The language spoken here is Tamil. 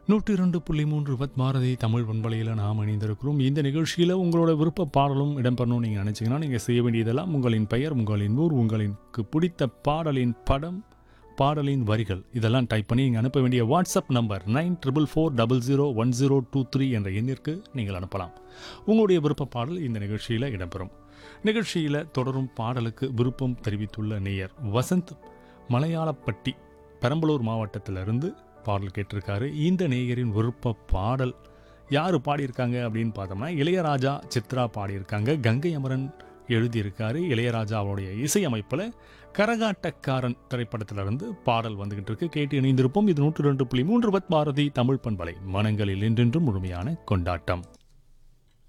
நூற்றி இரண்டு புள்ளி மூன்று பத் பாரதி தமிழ் பண்பலையில் நாம் இணைந்திருக்கிறோம் இந்த நிகழ்ச்சியில் உங்களோட விருப்ப பாடலும் இடம்பெறணும்னு நீங்கள் நினச்சிங்கன்னா நீங்கள் செய்ய வேண்டியதெல்லாம் உங்களின் பெயர் உங்களின் ஊர் உங்களுக்கு பிடித்த பாடலின் படம் பாடலின் வரிகள் இதெல்லாம் டைப் பண்ணி நீங்கள் அனுப்ப வேண்டிய WhatsApp number nine triple four double zero one zero two three என்ற எண்ணிற்கு நீங்கள் அனுப்பலாம் உங்களுடைய விருப்ப பாடல் இந்த நிகழ்ச்சியில் இடம்பெறும் நிகழ்ச்சியில் தொடரும் பாடலுக்கு விருப்பம் தெரிவித்துள்ள நேயர் வசந்த் மலையாளப்பட்டி பெரம்பலூர் மாவட்டத்திலிருந்து பாடல் கேட்டிருக்காரு இந்த நேயரின் விருப்ப பாடல் யார் பாடியிருக்காங்க அப்படின்னு பார்த்தோம்னா இளையராஜா சித்ரா பாடியிருக்காங்க கங்கை அமரன் எழுதியிருக்காரு இளையராஜா அவருடைய இசையமைப்பில் கரகாட்டக்காரன் திரைப்படத்திலிருந்து பாடல் வந்துகிட்டு இருக்கு கேட்டு இணைந்திருப்போம் இது நூற்று ரெண்டு புள்ளி மூன்று பத் பாரதி தமிழ் பண்பலை மனங்களில் என்றென்றும் முழுமையான கொண்டாட்டம்